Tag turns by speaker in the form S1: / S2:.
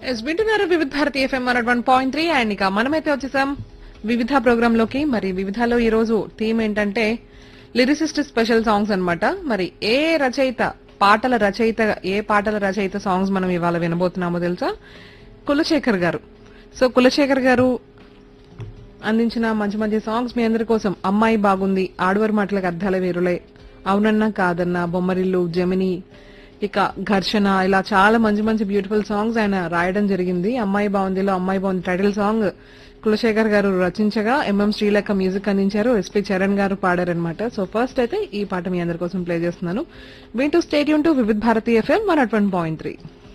S1: yes వింటున్నారు Vividh Bharati FM one one point three and ఇక మనమైతే వచ్చేసాం వివిధ ప్రోగ్రామ్ లోకి మరి వివిధలో ఈ రోజు థీమ్ ఏంటంటే లిరిసిస్ట్ స్పెషల్ సాంగ్స్ అన్నమాట మరి ఏ రచయిత పాటల రచయిత ఏ పాటల రచయిత సాంగ్స్ మనం ఇవాళ వినబోతున్నామో తెలుసా కులశేఖర్ గారు సో కులశేఖర్ గారు అందించిన మంచి మంచి సాంగ్స్ మీ అందరి కోసం అమ్మాయి బాగుంది ఆడవారి మాటలకు అర్థాల వేరులే అవునన్నా కాదన్నా బొమ్మరిల్లు జమిని ఇక ఘర్షణ ఇలా చాలా మంచి మంచి బ్యూటిఫుల్ సాంగ్స్ ఆయన రాయడం జరిగింది అమ్మాయి బాగుందిలో అమ్మాయి బాగుంది టైటిల్ సాంగ్ కులశేఖర్ గారు రచించగా ఎంఎం శ్రీలేఖ మ్యూజిక్ అందించారు ఎస్పీ చరణ్ గారు పాడారనమాట సో ఫస్ట్ అయితే ఈ పాట మీ అందరి కోసం ప్లే చేస్తున్నాను వింటూ stadium to Vividh Bharati FM one point three